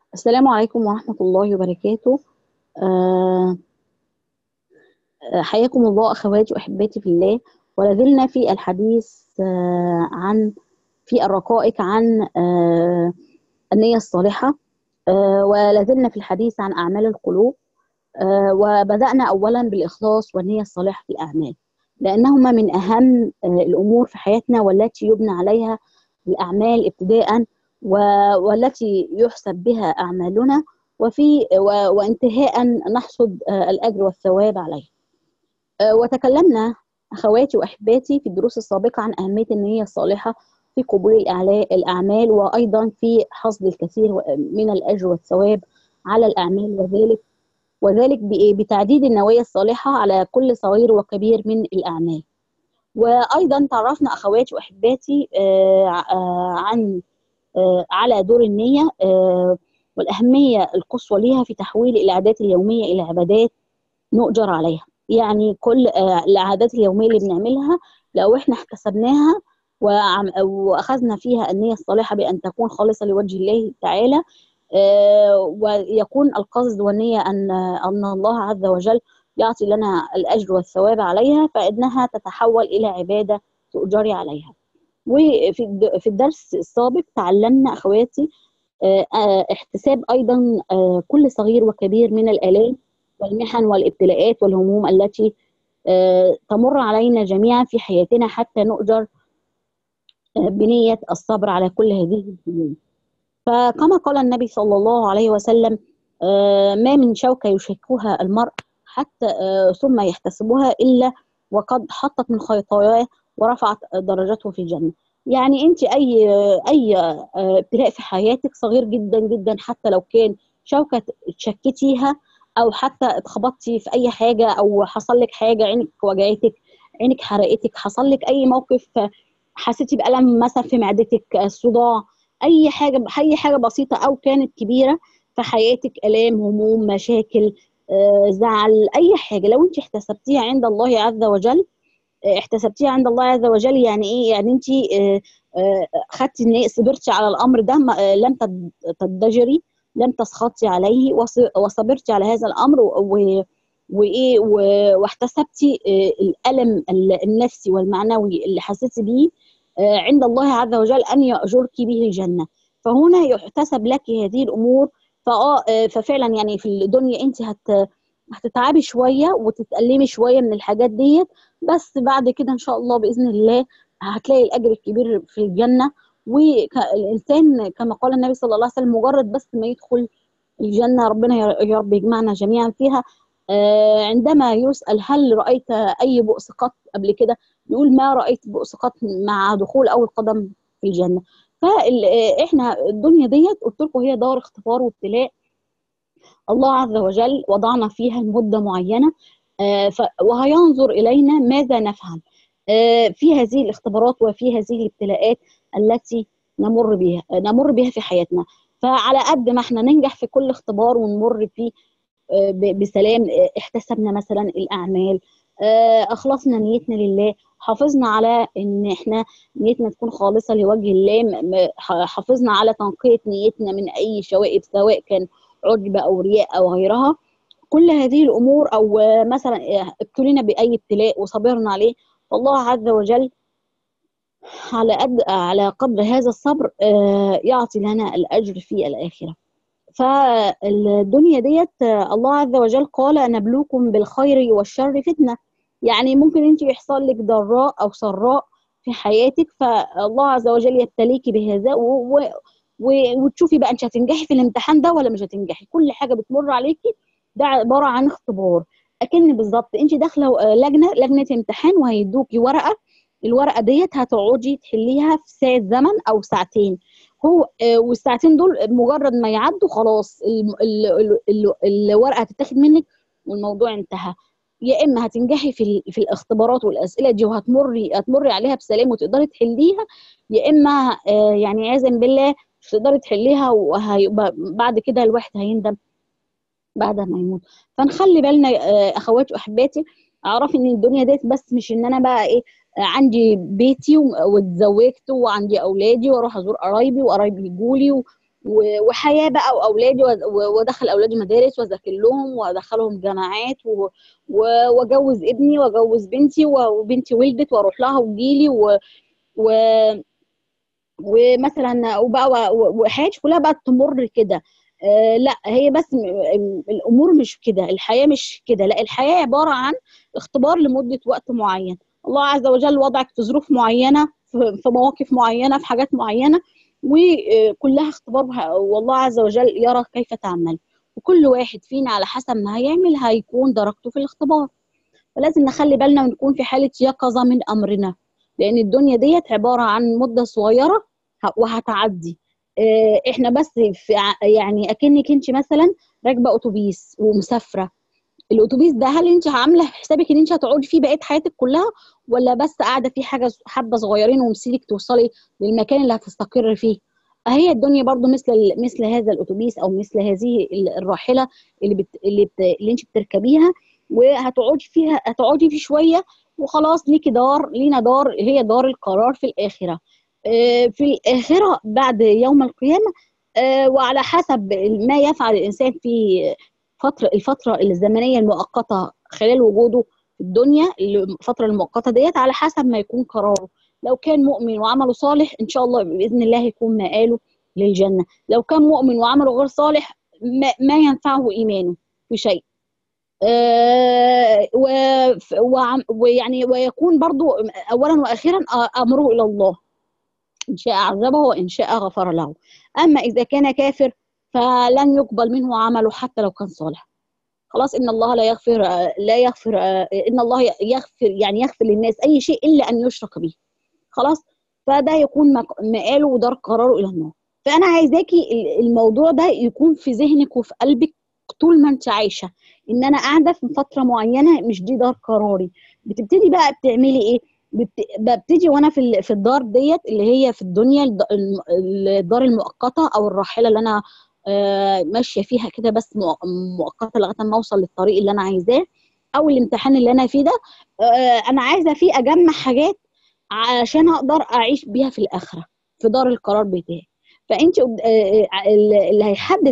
السلام عليكم ورحمة الله وبركاته آه، آه، حياكم الله أخواتي وأحباتي في الله ولازلنا في الحديث آه، عن في الرقائق عن آه، النية الصالحة آه، ولازلنا في الحديث عن أعمال القلوب آه، وبدأنا أولا بالإخلاص والنية الصالحة في الأعمال لأنهما من أهم آه، الأمور في حياتنا والتي يبنى عليها الأعمال ابتداء و- والتي يحسب بها أعمالنا وفي و- وانتهاء نحصد آه، الأجر والثواب عليه آه، وتكلمنا أخواتي وأحباتي في الدروس السابقة عن أهمية النية الصالحة في قبول الأعلا- الأعمال وأيضا في حصد الكثير من الأجر والثواب على الأعمال وذلك وذلك بإيه؟ بتعديد النوايا الصالحة على كل صغير وكبير من الأعمال وأيضا تعرفنا أخواتي وأحباتي آه، آه، عن آه، على دور النية آه، والأهمية القصوى ليها في تحويل العادات اليومية إلى عبادات نؤجر عليها يعني كل آه، العادات اليومية اللي بنعملها لو احنا احتسبناها وعم- وأخذنا فيها النية الصالحة بأن تكون خالصة لوجه الله تعالى آه، ويكون القصد والنية أن أن الله عز وجل يعطي لنا الأجر والثواب عليها فإنها تتحول إلى عبادة تؤجري عليها وفي الد- في الدرس السابق تعلمنا أخواتي آه، آه، احتساب أيضا آه، كل صغير وكبير من الآلام والمحن والابتلاءات والهموم التي آه، تمر علينا جميعا في حياتنا حتى نؤجر آه، بنية الصبر على كل هذه الهموم فكما قال النبي صلى الله عليه وسلم آه، ما من شوكة يشكها المرء حتى آه، ثم يحتسبها إلا وقد حطت من خطاياه ورفعت درجته في الجنة يعني انت اي اي آه، ابتلاء في حياتك صغير جدا جدا حتى لو كان شوكة تشكتيها او حتى اتخبطتي في اي حاجة او حصل لك حاجة عينك وجعتك عينك حرقتك حصل لك اي موقف آه، حسيتي بألم مثلا في معدتك آه، صداع اي حاجه اي حاجه بسيطه او كانت كبيره في حياتك الام هموم مشاكل آه، زعل اي حاجه لو انت احتسبتيها عند الله عز وجل آه، احتسبتيها عند الله عز وجل يعني ايه يعني انت آه، آه، خدتي ان إيه؟ صبرتي على الامر ده ما- آه، لم تد- تضجري لم تسخطي عليه وص- وصبرتي على هذا الامر و- و- وايه و- واحتسبتي آه، الالم ال- النفسي والمعنوي اللي حسيتي بيه آه، عند الله عز وجل ان ياجرك به الجنه فهنا يحتسب لك هذه الامور فاه آه، ففعلا يعني في الدنيا انت هت هتتعبي شويه وتتألمي شويه من الحاجات ديت بس بعد كده ان شاء الله باذن الله هتلاقي الاجر الكبير في الجنه والانسان كما قال النبي صلى الله عليه وسلم مجرد بس ما يدخل الجنه ربنا يا يا رب يجمعنا جميعا فيها آه، عندما يسأل هل رأيت أي بؤس قط قبل كده يقول ما رأيت بؤس قط مع دخول أول قدم في الجنة فإحنا الدنيا ديت قلت لكم هي دار اختبار وابتلاء الله عز وجل وضعنا فيها لمدة معينة آه، ف- وهينظر إلينا ماذا نفعل آه، في هذه الاختبارات وفي هذه الابتلاءات التي نمر بها نمر بها في حياتنا فعلى قد ما احنا ننجح في كل اختبار ونمر فيه آه، ب- بسلام آه، احتسبنا مثلا الأعمال آه، أخلصنا نيتنا لله حافظنا على ان احنا نيتنا تكون خالصة لوجه الله م- م- ح- حافظنا على تنقية نيتنا من أي شوائب سواء كان عجب أو رياء أو غيرها كل هذه الامور او آه، مثلا آه، ابتلينا باي ابتلاء وصبرنا عليه فالله عز وجل على قد على قدر هذا الصبر آه، يعطي لنا الاجر في الاخره فالدنيا ديت آه، الله عز وجل قال نبلوكم بالخير والشر فتنه يعني ممكن انت يحصل لك ضراء او سراء في حياتك فالله عز وجل يبتليكي بهذا و... و... و... وتشوفي بقى انت هتنجحي في الامتحان ده ولا مش هتنجحي كل حاجه بتمر عليكي ده عباره عن اختبار اكن بالظبط انت داخله آه، لجنه لجنه امتحان وهيدوكي ورقه الورقه ديت هتقعدي تحليها في ساعه زمن او ساعتين هو آه، والساعتين دول مجرد ما يعدوا خلاص ال- ال- ال- ال- الورقه هتتاخد منك والموضوع انتهى يا اما هتنجحي في ال- في الاختبارات والاسئله دي وهتمري هتمري عليها بسلام وتقدري تحليها يا اما آه، يعني عياذا بالله مش هتقدري تحليها وهيبقى بعد كده الواحد هيندم بعد ما يموت فنخلي بالنا آه، اخواتي واحباتي اعرف ان الدنيا ديت بس مش ان انا بقى ايه آه، عندي بيتي و- واتزوجت وعندي اولادي واروح ازور قرايبي وقرايبي يجولي و- وحياه بقى واولادي وادخل اولادي مدارس واذاكر لهم وادخلهم جامعات واجوز ابني واجوز بنتي وبنتي ولدت واروح لها وتجيلي و, و ومثلا وبقى وحياتي كلها بقت تمر كده آه لا هي بس الامور مش كده الحياه مش كده لا الحياه عباره عن اختبار لمده وقت معين الله عز وجل وضعك في ظروف معينه في مواقف معينه في حاجات معينه وكلها اختبار والله عز وجل يرى كيف تعمل وكل واحد فينا على حسب ما هيعمل هيكون درجته في الاختبار فلازم نخلي بالنا ونكون في حاله يقظه من امرنا لان الدنيا ديت عباره عن مده صغيره وهتعدي احنا بس في يعني اكنك انت مثلا راكبه اتوبيس ومسافره الاتوبيس ده هل انت عامله حسابك ان انت هتقعدي فيه بقيه حياتك كلها ولا بس قاعده فيه حاجه حبه صغيرين ومسيلك توصلي للمكان اللي هتستقر فيه هي الدنيا برضو مثل مثل هذا الاتوبيس او مثل هذه الراحله اللي بت اللي, بت اللي انت بتركبيها وهتقعدي فيها هتقعدي فيه شويه وخلاص ليكي دار لينا دار هي دار القرار في الاخره في الاخره بعد يوم القيامه وعلى حسب ما يفعل الانسان في فترة الفترة الزمنية المؤقتة خلال وجوده في الدنيا الفترة المؤقتة ديت على حسب ما يكون قراره لو كان مؤمن وعمله صالح إن شاء الله بإذن الله يكون مآله للجنة لو كان مؤمن وعمله غير صالح ما, ما ينفعه إيمانه في شيء آه ويعني ويكون برضو أولا وأخيرا أمره إلى الله إن شاء عذبه وإن شاء غفر له أما إذا كان كافر فلن يقبل منه عمله حتى لو كان صالح خلاص ان الله لا يغفر لا يغفر ان الله يغفر يعني يغفر للناس اي شيء الا ان يشرك به خلاص فده يكون مقاله ودار قراره الى النار فانا عايزاكي الموضوع ده يكون في ذهنك وفي قلبك طول ما انت عايشه ان انا قاعده في فتره معينه مش دي دار قراري بتبتدي بقى بتعملي ايه ببتدي وانا في في الدار ديت اللي هي في الدنيا الدار المؤقته او الراحله اللي انا ماشيه فيها كده بس مؤقته لغايه ما اوصل للطريق اللي انا عايزاه او الامتحان اللي انا فيه ده انا عايزه فيه اجمع حاجات عشان اقدر اعيش بيها في الاخره في دار القرار بتاعي فانت اللي هيحدد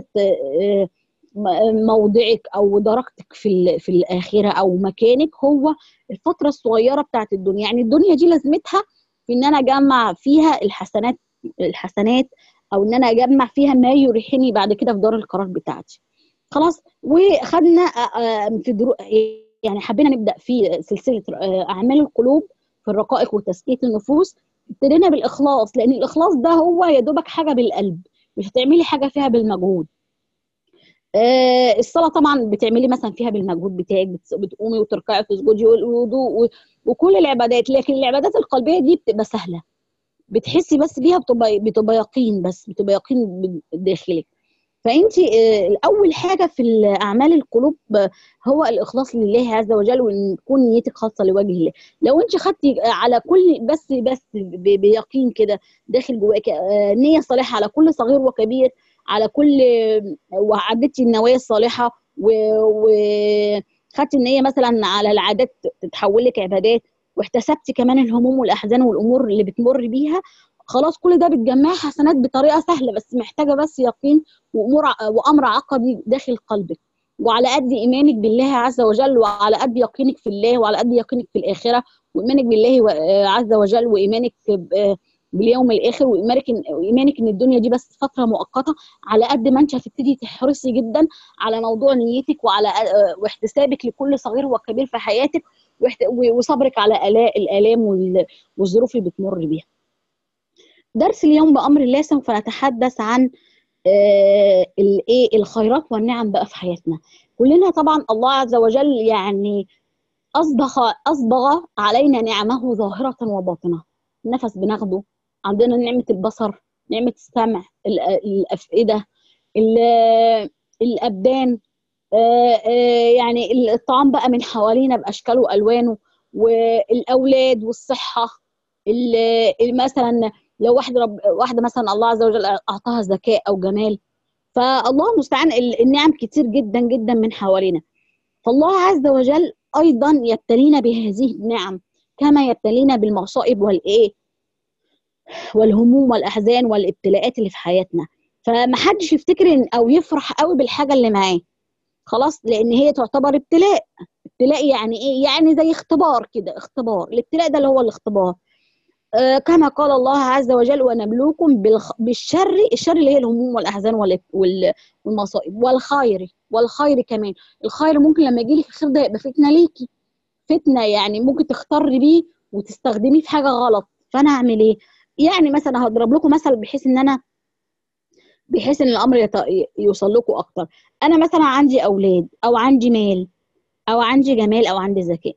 موضعك او درجتك في في الاخره او مكانك هو الفتره الصغيره بتاعت الدنيا يعني الدنيا دي لازمتها في ان انا اجمع فيها الحسنات الحسنات او ان انا اجمع فيها ما يريحني بعد كده في دار القرار بتاعتي خلاص وخدنا في درو يعني حبينا نبدا في سلسله اعمال القلوب في الرقائق وتزكيه النفوس ابتدينا بالاخلاص لان الاخلاص ده هو يا دوبك حاجه بالقلب مش هتعملي حاجه فيها بالمجهود آه الصلاه طبعا بتعملي مثلا فيها بالمجهود بتاعك بتقومي وتركعي وتسجدي والوضوء وكل العبادات لكن العبادات القلبيه دي بتبقى سهله بتحسي بس بيها بتبقى بتبقى يقين بس بتبقى يقين داخلك فانت اول حاجه في اعمال القلوب هو الاخلاص لله عز وجل وان تكون نيتك خاصه لوجه الله لو انت خدتي على كل بس بس بيقين كده داخل جواك نيه صالحه على كل صغير وكبير على كل وعدتي النوايا الصالحه وخدتي النيه مثلا على العادات تتحول لك عبادات واحتسبتي كمان الهموم والاحزان والامور اللي بتمر بيها خلاص كل ده بتجمعي حسنات بطريقه سهله بس محتاجه بس يقين وامور وامر عقدي داخل قلبك وعلى قد ايمانك بالله عز وجل وعلى قد يقينك في الله وعلى قد يقينك في الاخره وايمانك بالله عز وجل وايمانك باليوم الاخر وايمانك ايمانك ان الدنيا دي بس فتره مؤقته على قد ما انت هتبتدي تحرصي جدا على موضوع نيتك وعلى واحتسابك لكل صغير وكبير في حياتك وصبرك على الالام والظروف اللي بتمر بيها درس اليوم بامر الله سوف نتحدث عن الايه الخيرات والنعم بقى في حياتنا كلنا طبعا الله عز وجل يعني اصبغ اصبغ علينا نعمه ظاهره وباطنه النفس بناخده عندنا نعمه البصر نعمه السمع الافئده الابدان يعني الطعام بقى من حوالينا باشكاله والوانه والاولاد والصحه مثلا لو واحده رب واحده مثلا الله عز وجل اعطاها ذكاء او جمال فالله المستعان النعم كتير جدا جدا من حوالينا فالله عز وجل ايضا يبتلينا بهذه النعم كما يبتلينا بالمصائب والايه والهموم والاحزان والابتلاءات اللي في حياتنا فما حدش يفتكر إن او يفرح قوي بالحاجه اللي معاه خلاص لان هي تعتبر ابتلاء ابتلاء يعني ايه يعني زي اختبار كده اختبار الابتلاء ده اللي هو الاختبار آه كما قال الله عز وجل ونبلوكم بالخ... بالشر الشر اللي هي الهموم والاحزان وال... وال... والمصائب والخير والخير كمان الخير ممكن لما يجي لك الخير ده يبقى فتنه ليكي فتنه يعني ممكن تختاري بيه وتستخدميه في حاجه غلط فانا اعمل ايه يعني مثلا هضرب لكم مثل بحيث ان انا بحيث ان الامر يت... يوصل لكم اكتر انا مثلا عندي اولاد او عندي مال او عندي جمال او عندي ذكاء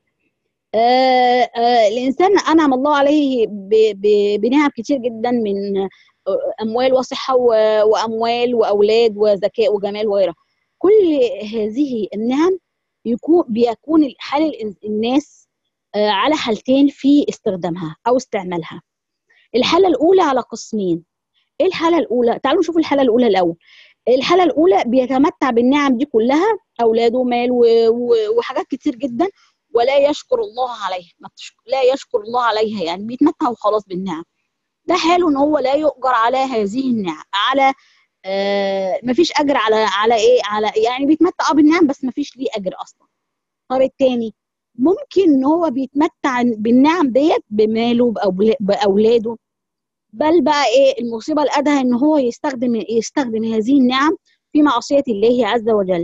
آه آه الانسان انعم الله عليه ب... ب... بنعم كتير جدا من اموال وصحه و... واموال واولاد وذكاء وجمال وغيرها كل هذه النعم يكون بيكون حال الناس آه على حالتين في استخدامها او استعمالها الحاله الاولى على قسمين ايه الحاله الاولى تعالوا نشوف الحاله الاولى الاول الحاله الاولى بيتمتع بالنعم دي كلها اولاد ومال و... و... وحاجات كتير جدا ولا يشكر الله عليها ما تشك... لا يشكر الله عليها يعني بيتمتع وخلاص بالنعم ده حاله ان هو لا يؤجر على هذه النعم على آه مفيش اجر على على ايه على يعني بيتمتع بالنعم بس مفيش ليه اجر اصلا طب التاني ممكن ان هو بيتمتع بالنعم ديت بماله باولاده بل بقى ايه المصيبه الادهى ان هو يستخدم يستخدم هذه النعم في معصيه الله عز وجل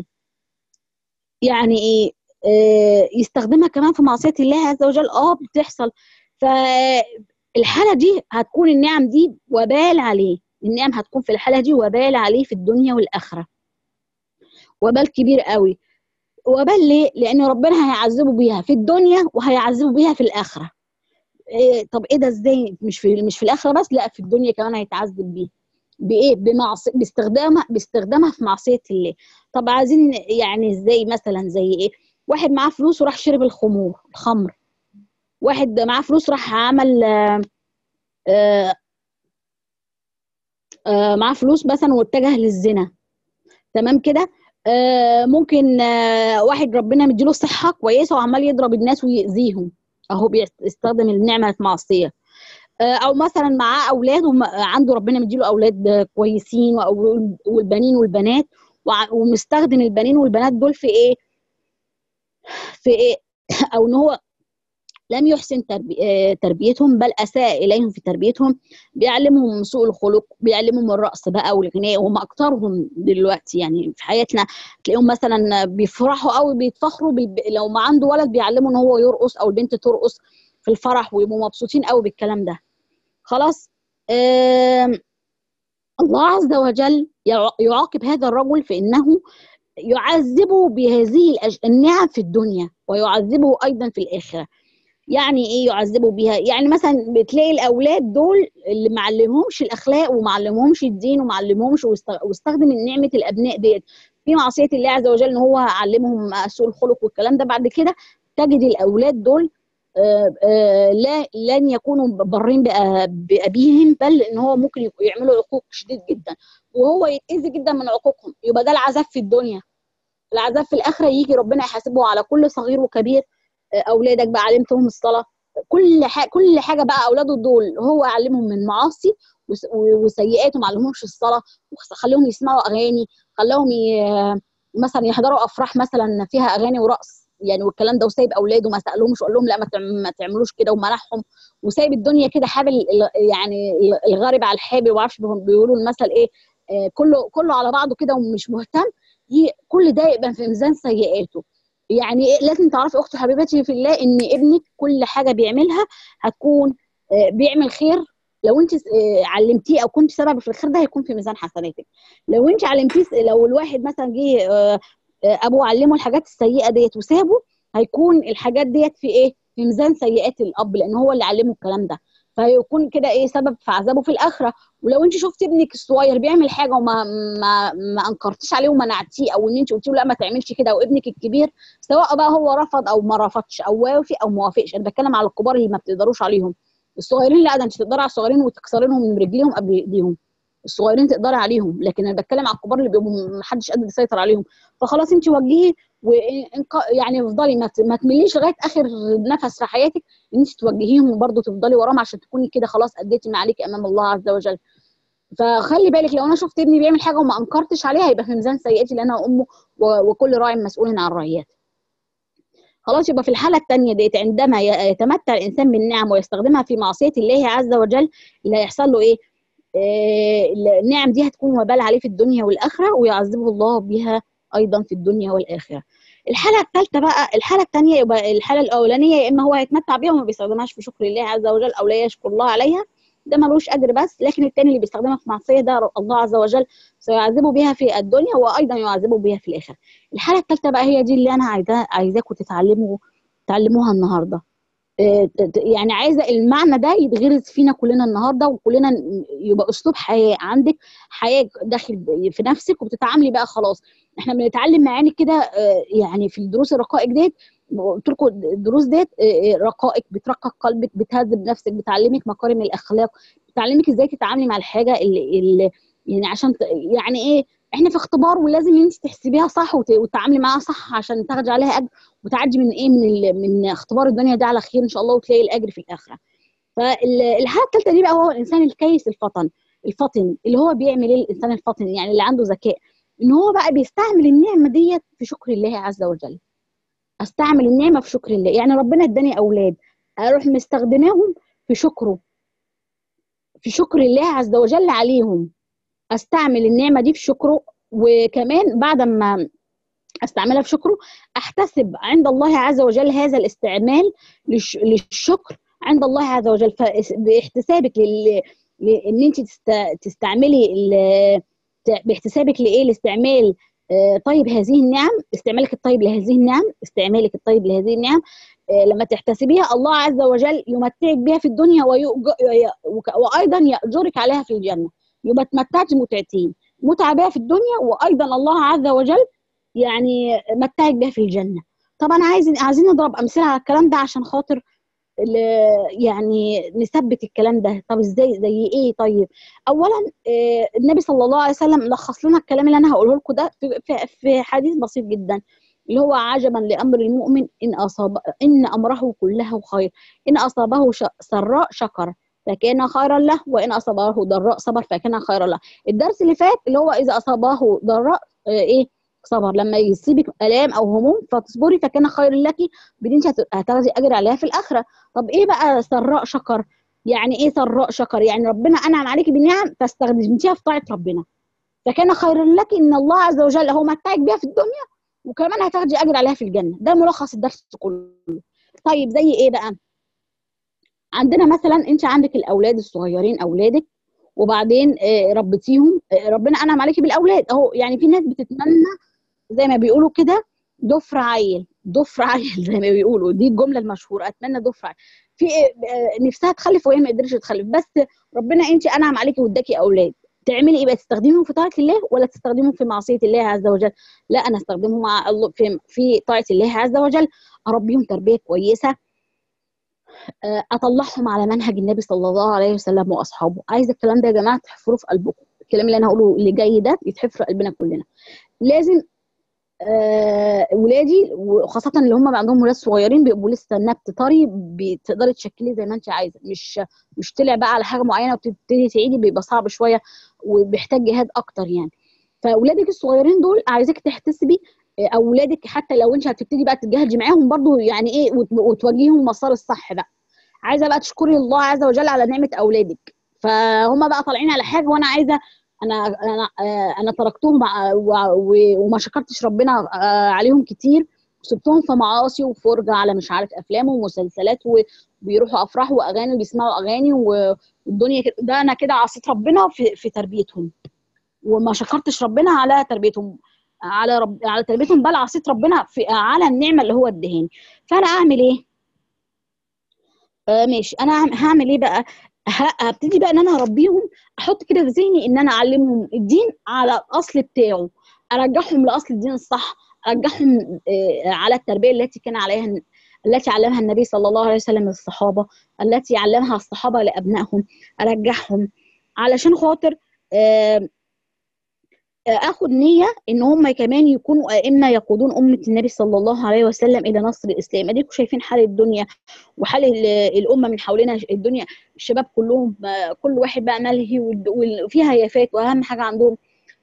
يعني ايه آه يستخدمها كمان في معصيه الله عز وجل اه بتحصل فالحاله دي هتكون النعم دي وبال عليه النعم هتكون في الحاله دي وبال عليه في الدنيا والاخره وبال كبير قوي وبال ليه لان ربنا هيعذبه بيها في الدنيا وهيعذبه بيها في الاخره إيه طب ايه ده ازاي مش في مش في الاخره بس لا في الدنيا كمان هيتعذب بيها بايه بمعصيه باستخدامها باستخدامها في معصيه الله طب عايزين يعني ازاي مثلا زي ايه واحد معاه فلوس وراح شرب الخمور الخمر واحد معاه فلوس راح عمل آآ آآ آآ معاه فلوس مثلا واتجه للزنا تمام كده ممكن واحد ربنا مديله صحه كويسه وعمال يضرب الناس ويأذيهم اهو بيستخدم النعمه في معصيه او مثلا معاه اولاد وعنده ربنا مديله اولاد كويسين والبنين والبنات ومستخدم البنين والبنات دول في ايه في ايه او ان هو لم يحسن تربيتهم بل اساء اليهم في تربيتهم بيعلمهم سوء الخلق بيعلمهم الرقص بقى والغناء وهم اكترهم دلوقتي يعني في حياتنا تلاقيهم مثلا بيفرحوا قوي بيتفخروا بي... لو ما عنده ولد بيعلمه ان هو يرقص او البنت ترقص في الفرح ويبقوا مبسوطين قوي بالكلام ده خلاص آه... الله عز وجل يعاقب هذا الرجل في انه يعذبه بهذه النعم في الدنيا ويعذبه ايضا في الاخره يعني ايه يعذبوا بيها يعني مثلا بتلاقي الاولاد دول اللي معلمهمش الاخلاق ومعلمهمش الدين ومعلمهمش واستخدم نعمه الابناء ديت في معصيه الله عز وجل ان هو علمهم سوء الخلق والكلام ده بعد كده تجد الاولاد دول آآ آآ لا لن يكونوا برين بابيهم بل ان هو ممكن يعملوا عقوق شديد جدا وهو يتاذي جدا من عقوقهم يبقى ده العذاب في الدنيا العذاب في الاخره يجي ربنا يحاسبه على كل صغير وكبير اولادك بقى علمتهم الصلاه كل حاجه كل حاجه بقى اولاده دول هو علمهم من معاصي وسيئات وما علمهمش الصلاه وخليهم يسمعوا اغاني خلاهم ي... مثلا يحضروا افراح مثلا فيها اغاني ورقص يعني والكلام ده وسايب اولاده ما سالهمش وقال لهم لا ما تعملوش كده ومنعهم وسايب الدنيا كده حابل يعني الغارب على الحابل ما اعرفش بيقولوا المثل ايه كله كله على بعضه كده ومش مهتم كل ده يبقى في ميزان سيئاته يعني لازم تعرفي اختي حبيبتي في الله ان ابنك كل حاجه بيعملها هتكون بيعمل خير لو انت علمتيه او كنت سبب في الخير ده هيكون في ميزان حسناتك لو انت علمتيه لو الواحد مثلا جه ابوه علمه الحاجات السيئه ديت وسابه هيكون الحاجات ديت في ايه في ميزان سيئات الاب لان هو اللي علمه الكلام ده فهيكون كده ايه سبب في عذابه في الاخره ولو انت شفتي ابنك الصغير بيعمل حاجه وما ما ما انكرتيش عليه ومنعتيه او ان انت قلتي له لا ما تعملش كده وابنك الكبير سواء بقى هو رفض او ما رفضش او وافق او ما وافقش انا بتكلم على الكبار اللي ما بتقدروش عليهم الصغيرين لا ده انت تقدري على الصغيرين وتكسرينهم من رجليهم قبل ايديهم الصغيرين تقدري عليهم لكن انا بتكلم على الكبار اللي بيبقوا ما حدش قادر يسيطر عليهم فخلاص انت وجهيه يعني افضلي ما تمليش لغايه اخر نفس في حياتك ان انت توجهيهم وبرضه تفضلي وراهم عشان تكوني كده خلاص اديتي ما عليك امام الله عز وجل فخلي بالك لو انا شفت ابني بيعمل حاجه وما انكرتش عليها هيبقى في ميزان سيئاتي لان انا امه و- وكل راع مسؤول عن رعيته خلاص يبقى في الحاله الثانيه ديت عندما ي- يتمتع الانسان بالنعم ويستخدمها في معصيه الله عز وجل اللي هيحصل له ايه؟ آه، النعم دي هتكون وبال عليه في الدنيا والاخره ويعذبه الله بها ايضا في الدنيا والاخره. الحاله الثالثه بقى الحاله الثانيه يبقى الحاله الاولانيه يا اما هو هيتمتع بيها وما بيستخدمهاش في شكر الله عز وجل او لا يشكر الله عليها ده ملوش اجر بس لكن الثاني اللي بيستخدمها في معصيه ده الله عز وجل سيعذبه بها في الدنيا وايضا يعذبه بها في الاخره. الحاله الثالثه بقى هي دي اللي انا عايزاه عايزاكم تتعلموا تعلموها النهارده. آه، ت- ت- يعني عايزه المعنى ده يتغرس فينا كلنا النهارده وكلنا ن- يبقى اسلوب حياه عندك حياه داخل في نفسك وبتتعاملي بقى خلاص احنا بنتعلم معاني كده آه، يعني في الدروس الرقائق ديت قلت لكم الدروس ديت آه، آه، رقائق بترقق قلبك بتهذب نفسك بتعلمك مكارم الاخلاق بتعلمك ازاي تتعاملي مع الحاجه اللي, اللي يعني عشان ت- يعني ايه احنا في اختبار ولازم انت تحسبيها صح وت- وتتعاملي معاها صح عشان تاخدي عليها اجر وتعدي من ايه من ال- من اختبار الدنيا ده على خير ان شاء الله وتلاقي الاجر في الاخره فالحاله الثالثه دي بقى هو الانسان الكيس الفطن الفطن اللي هو بيعمل ايه الانسان الفطن يعني اللي عنده ذكاء ان هو بقى بيستعمل النعمه ديت في شكر الله عز وجل استعمل النعمه في شكر الله يعني ربنا اداني اولاد اروح مستخدماهم في شكره في شكر الله عز وجل عليهم استعمل النعمه دي في شكره وكمان بعد ما استعملها في شكره احتسب عند الله عز وجل هذا الاستعمال للش- للشكر عند الله عز وجل فباحتسابك لل... لان انت تست... تستعملي ال... ت- باحتسابك لايه لاستعمال آه، طيب هذه النعم استعمالك الطيب لهذه النعم استعمالك الطيب لهذه النعم آه، لما تحتسبيها الله عز وجل يمتعك بها في الدنيا ويؤج... ي- وك- وايضا ياجرك عليها في الجنه يبقى اتمتعتي متعتين متعه بها في الدنيا وايضا الله عز وجل يعني متعك بها في الجنه طبعا عايزين عايزين نضرب امثله على الكلام ده عشان خاطر ال- يعني نثبت الكلام ده طب ازاي زي ايه طيب اولا آه، النبي صلى الله عليه وسلم لخص لنا الكلام اللي انا هقوله لكم ده في, في, في حديث بسيط جدا اللي هو عجبا لامر المؤمن ان اصاب ان امره كله خير ان اصابه ش- سراء شكر فكان خيرا له وان اصابه ضراء صبر فكان خيرا له الدرس اللي فات اللي هو اذا اصابه ضراء آه، ايه صبر لما يصيبك الام او هموم فتصبري فكان خير لك بدي انت هت- هتاخدي اجر عليها في الاخره طب ايه بقى سراء شكر يعني ايه سراء شكر يعني ربنا انعم عليكي بنعم فاستخدمتيها في طاعه ربنا فكان خيرا لك ان الله عز وجل هو متعك بيها في الدنيا وكمان هتاخدي اجر عليها في الجنه ده ملخص الدرس كله طيب زي ايه بقى عندنا مثلا انت عندك الاولاد الصغيرين اولادك وبعدين آه، ربيتيهم آه، ربنا انعم عليكي بالاولاد اهو يعني في ناس بتتمنى زي ما بيقولوا كده ضفر عيل ضفر عيل زي ما بيقولوا دي الجمله المشهوره اتمنى ضفر عيل في آه، نفسها تخلف وهي ما قدرتش تخلف بس ربنا انت انعم عليكي واداكي اولاد تعملي ايه بقى تستخدميهم في طاعه الله ولا تستخدميهم في معصيه الله عز وجل لا انا استخدمهم مع الله في في طاعه الله عز وجل اربيهم تربيه كويسه آه، اطلعهم على منهج النبي صلى الله عليه وسلم واصحابه عايزه الكلام ده يا جماعه تحفروه في قلبكم الكلام اللي انا هقوله اللي جاي ده يتحفر في قلبنا كلنا لازم آه ولادي وخاصه اللي هم عندهم ولاد صغيرين بيبقوا لسه نبت طري بتقدري تشكليه زي ما انت عايزه مش مش طلع بقى على حاجه معينه وبتبتدي تعيدي بيبقى صعب شويه وبيحتاج جهاد اكتر يعني فاولادك الصغيرين دول عايزاك تحتسبي آه، اولادك حتى لو انت هتبتدي بقى تتجاهدي معاهم برضو يعني ايه وت- وتواجهيهم مسار الصح بقى عايزه بقى تشكري الله عز وجل على نعمه اولادك فهم بقى طالعين على حاجه وانا عايزه انا انا آه، انا تركتهم مع- و- و- وما شكرتش ربنا آه، عليهم كتير وسبتهم في معاصي وفرجه على مش عارف افلام ومسلسلات وبيروحوا افراح واغاني وبيسمعوا اغاني و- والدنيا كده ده انا كده عصيت ربنا في في تربيتهم وما شكرتش ربنا على تربيتهم على رب على تربيتهم بل عصيت ربنا في على النعمه اللي هو ادهاني فانا اعمل ايه؟ آه ماشي انا هعم- هعمل ايه بقى ه- هبتدي بقى ان انا اربيهم احط كده في ذهني ان انا اعلمهم الدين على الاصل بتاعه ارجعهم لاصل الدين الصح ارجعهم آه، على التربيه التي كان عليها التي علمها النبي صلى الله عليه وسلم للصحابه التي علمها الصحابه لابنائهم ارجعهم علشان خاطر آه، اخد نيه ان هم كمان يكونوا ائمه يقودون امه النبي صلى الله عليه وسلم الى نصر الاسلام اديكم شايفين حال الدنيا وحال الامه من حولنا الدنيا الشباب كلهم كل واحد بقى ملهي وفيها هيافات واهم حاجه عندهم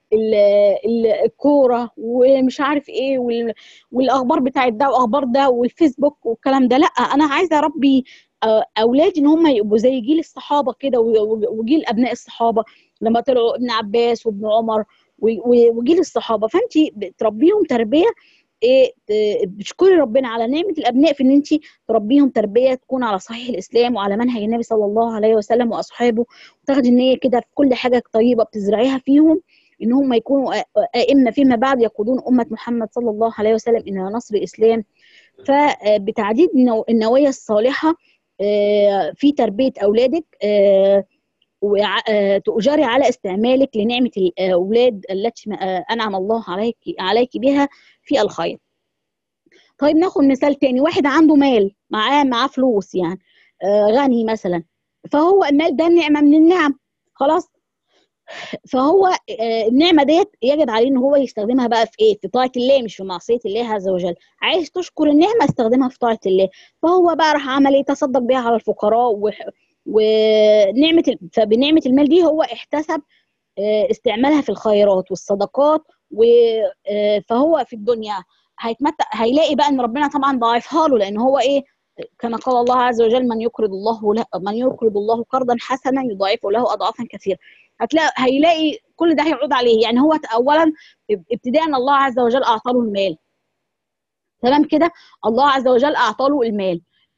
الكوره ومش عارف ايه والاخبار بتاعت ده واخبار ده والفيسبوك والكلام ده لا انا عايزه اربي اولادي ان هم يبقوا زي جيل الصحابه كده وجيل ابناء الصحابه لما طلعوا ابن عباس وابن عمر وجيل الصحابه فانت بتربيهم تربيه ايه بتشكري ربنا على نعمه الابناء في ان انت تربيهم تربيه تكون على صحيح الاسلام وعلى منهج النبي صلى الله عليه وسلم واصحابه وتاخدي النيه كده في كل حاجه طيبه بتزرعيها فيهم ان هم يكونوا ائمه فيما بعد يقودون امه محمد صلى الله عليه وسلم الى نصر الاسلام فبتعديد النوايا الصالحه في تربيه اولادك وتؤجري على استعمالك لنعمه الاولاد التي انعم الله عليك عليك بها في الخير. طيب ناخد مثال تاني واحد عنده مال معاه معاه فلوس يعني غني مثلا فهو المال ده نعمه من النعم خلاص فهو النعمه ديت يجب عليه ان هو يستخدمها بقى في ايه؟ في طاعه الله مش في معصيه الله عز وجل، عايز تشكر النعمه استخدمها في طاعه الله، فهو بقى راح عمل ايه؟ تصدق بيها على الفقراء و... ونعمه فبنعمه المال دي هو احتسب استعمالها في الخيرات والصدقات و... فهو في الدنيا هيتمتع هيلاقي بقى ان ربنا طبعا ضاعفها له لان هو ايه كما قال الله عز وجل من يقرض الله له من يقرض الله قرضا حسنا يضاعفه له اضعافا كثيره هتلاقي هيلاقي كل ده هيعود عليه يعني هو اولا ابتداء الله عز وجل اعطى له المال تمام كده الله عز وجل اعطى له المال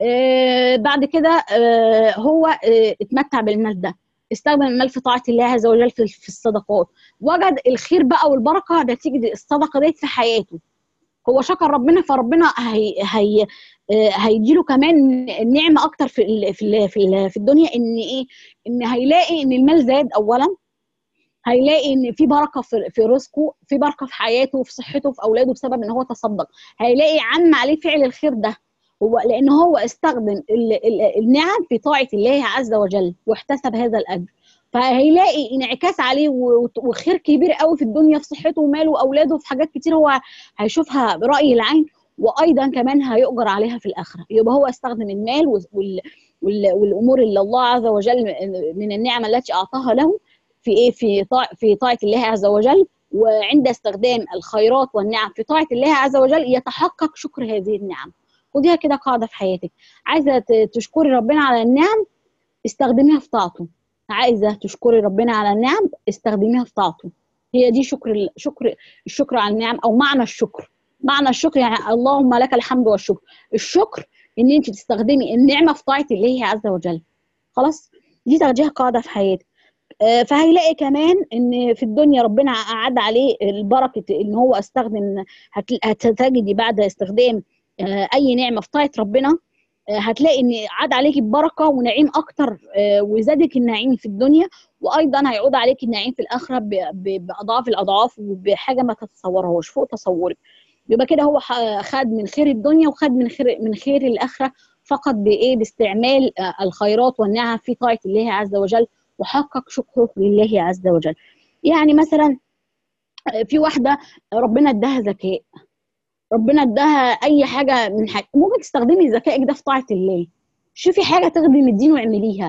آه بعد كده آه هو آه اتمتع بالمال ده استخدم المال في طاعه الله عز وجل في, في الصدقات وجد الخير بقى والبركه نتيجه الصدقه ديت في حياته هو شكر ربنا فربنا هي هي هيديله كمان نعمه اكتر في ال في ال في, ال في الدنيا ان ايه ان هيلاقي ان المال زاد اولا هيلاقي ان في بركه في, في رزقه في بركه في حياته في صحته في اولاده بسبب ان هو تصدق هيلاقي عم عليه فعل الخير ده هو لان هو استخدم ال ال النعم في طاعه الله عز وجل واحتسب هذا الاجر فهيلاقي انعكاس عليه وخير كبير قوي في الدنيا في صحته وماله واولاده في حاجات كتير هو هيشوفها براي العين وايضا كمان هيؤجر عليها في الاخره يبقى هو استخدم المال وال وال والامور اللي الله عز وجل من النعمه التي اعطاها له في ايه في طاع في طاعه الله عز وجل وعند استخدام الخيرات والنعم في طاعه الله عز وجل يتحقق شكر هذه النعم خديها كده قاعده في حياتك عايزه تشكري ربنا على النعم استخدميها في طاعته عايزه تشكري ربنا على النعم استخدميها في طاعته هي دي شكر شكر الشكر على النعم او معنى الشكر معنى الشكر يعني اللهم لك الحمد والشكر الشكر ان انت تستخدمي النعمه في طاعه الله عز وجل خلاص دي تاخديها قاعده في حياتك آه فهيلاقي كمان ان في الدنيا ربنا اعد عليه البركه ان هو استخدم هتجدي بعد استخدام آه اي نعمه في طاعه ربنا هتلاقي ان عاد عليكي ببركه ونعيم اكتر وزادك النعيم في الدنيا وايضا هيعود عليك النعيم في الاخره باضعاف الاضعاف وبحاجه ما تتصورهاش فوق تصورك يبقى كده هو خد من خير الدنيا وخد من خير من خير الاخره فقط بايه باستعمال الخيرات والنعم في طاعه الله عز وجل وحقق شكره لله عز وجل يعني مثلا في واحده ربنا اداها ذكاء ربنا اداها اي حاجه من حاجه ممكن تستخدمي ذكائك ده في طاعه الله شوفي حاجه تخدم الدين واعمليها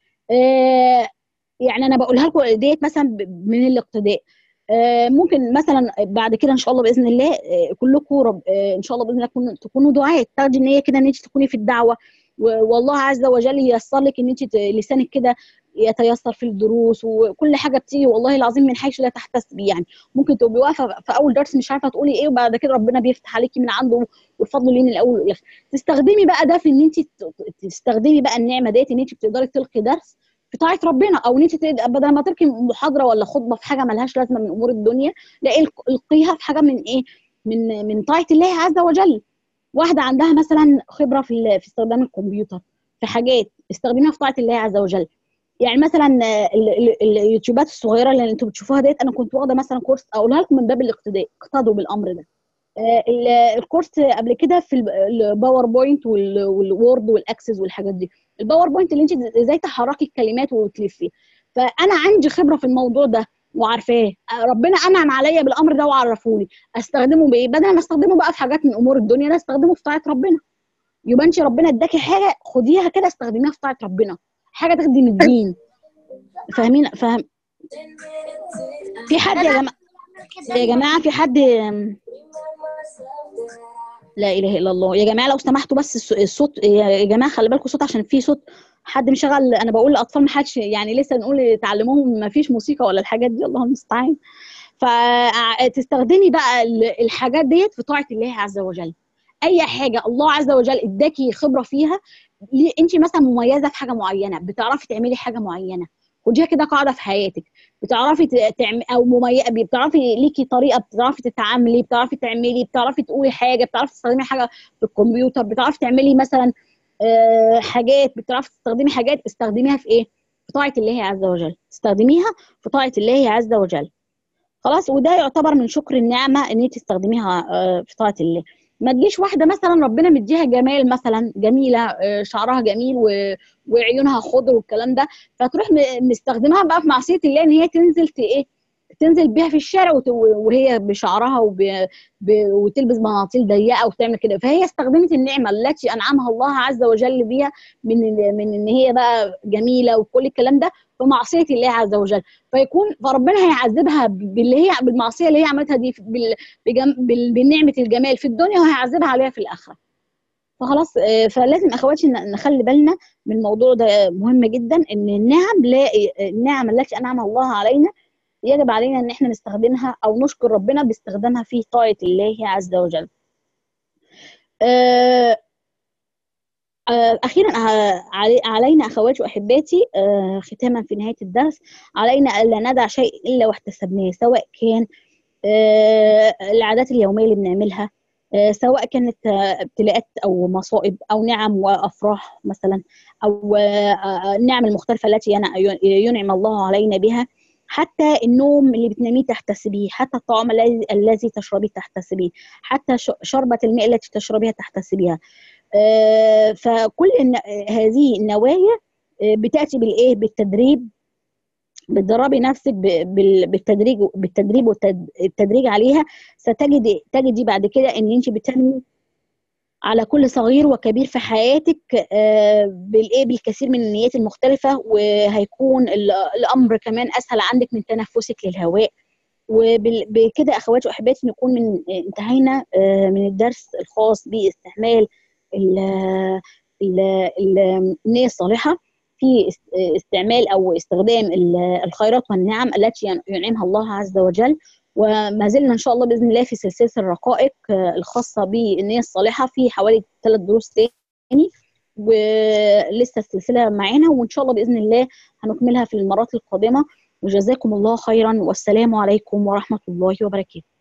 آه يعني انا بقولها لكم ديت مثلا من الاقتداء آه ممكن مثلا بعد كده ان شاء الله باذن الله آه كلكم رب آه ان شاء الله باذن الله تكونوا دعاة تاخدي النيه كده ان انت تكوني في الدعوه والله عز وجل ييسر لك ان انت لسانك كده يتيسر في الدروس وكل حاجه بتيجي والله العظيم من حيث لا تحتسبي يعني ممكن تبقي واقفه في اول درس مش عارفه تقولي ايه وبعد كده ربنا بيفتح عليكي من عنده والفضل ليه من الاول والاخر تستخدمي بقى ده في ان انت تستخدمي بقى النعمه ديت ان انت بتقدري تلقي درس في طاعه ربنا او ان انت بدل ما تلقي محاضره ولا خطبه في حاجه ملهاش لازمه من امور الدنيا لا القيها في حاجه من ايه من من طاعه الله عز وجل واحده عندها مثلا خبره في في استخدام الكمبيوتر في حاجات استخدميها في طاعه الله عز وجل يعني مثلا اليوتيوبات الصغيره اللي انتم بتشوفوها ديت انا كنت واخده مثلا كورس اقولها لكم من باب الاقتداء اقتدوا بالامر ده الكورس قبل كده في الباوربوينت والوورد والاكسس والحاجات دي الباوربوينت اللي انت ازاي تحركي الكلمات وتلفي فانا عندي خبره في الموضوع ده وعارفاه ربنا انعم عليا بالامر ده وعرفوني استخدمه بايه بدل ما استخدمه بقى في حاجات من امور الدنيا لا استخدمه في طاعه ربنا يبقى انت ربنا اداكي حاجه خديها كده استخدميها في طاعه ربنا حاجه تخدم الدين فاهمين فاهم في حد يا جماعه يا جماعه في حد لا اله الا الله يا جماعه لو سمحتوا بس الصوت يا جماعه خلي بالكم الصوت عشان في صوت حد مشغل انا بقول للاطفال ما حدش يعني لسه نقول تعلموهم ما فيش موسيقى ولا الحاجات دي الله المستعان فتستخدمي بقى الحاجات ديت في طاعه الله عز وجل اي حاجه الله عز وجل اداكي خبره فيها انت مثلا مميزه في حاجه معينه بتعرفي تعملي حاجه معينه خديها كده قاعده في حياتك بتعرفي تعملي او مميزه بتعرفي ليكي طريقه بتعرفي تتعاملي بتعرفي تعملي بتعرفي تقولي حاجه بتعرفي تستخدمي حاجه في الكمبيوتر بتعرفي تعملي مثلا آه حاجات بتعرفي تستخدمي حاجات استخدميها في ايه في طاعه الله عز وجل استخدميها في طاعه الله عز وجل خلاص وده يعتبر من شكر النعمه ان انت تستخدميها آه في طاعه الله ما تجيش واحده مثلا ربنا مديها جمال مثلا جميله شعرها جميل وعيونها خضر والكلام ده فتروح مستخدمها بقى في معصيه الله ان هي تنزل ايه تنزل بيها في الشارع وهي بشعرها وب... ب... وتلبس بناطيل ضيقه وتعمل كده فهي استخدمت النعمه التي انعمها الله عز وجل بيها من من ان هي بقى جميله وكل الكلام ده في معصيه الله عز وجل فيكون فربنا هيعذبها باللي هي بالمعصيه اللي هي عملتها دي بال... بجم... بال... بنعمه الجمال في الدنيا وهيعذبها عليها في الاخره فخلاص فلازم اخواتي نخلي بالنا من الموضوع ده مهم جدا ان النعم لا النعم التي انعمها الله علينا يجب علينا ان احنا نستخدمها او نشكر ربنا باستخدامها في طاعه الله عز وجل. أه أه اخيرا علينا اخواتي واحباتي أه ختاما في نهايه الدرس علينا الا ندع شيء الا واحتسبناه سواء كان العادات اليوميه اللي بنعملها سواء كانت ابتلاءات او مصائب او نعم وافراح مثلا او النعم المختلفه التي ينعم الله علينا بها حتى النوم اللي بتناميه تحتسبيه حتى الطعام الذي الذي تشربيه تحتسبيه حتى شربة الماء التي تشربيها تحتسبيها آه فكل إن هذه النوايا آه بتاتي بالايه بالتدريب بتدربي نفسك بالتدريج بالتدريب والتدريج عليها ستجد تجدي بعد كده ان انت بتنمي على كل صغير وكبير في حياتك بالايه بالكثير من النيات المختلفه وهيكون الامر كمان اسهل عندك من تنفسك للهواء وبكده اخواتي واحباتي نكون من انتهينا من الدرس الخاص باستعمال النية الصالحه في استعمال او استخدام الخيرات والنعم التي ينعمها الله عز وجل وما زلنا ان شاء الله باذن الله في سلسله الرقائق الخاصه بالنيه الصالحه في حوالي ثلاث دروس تاني ولسه السلسله معانا وان شاء الله باذن الله هنكملها في المرات القادمه وجزاكم الله خيرا والسلام عليكم ورحمه الله وبركاته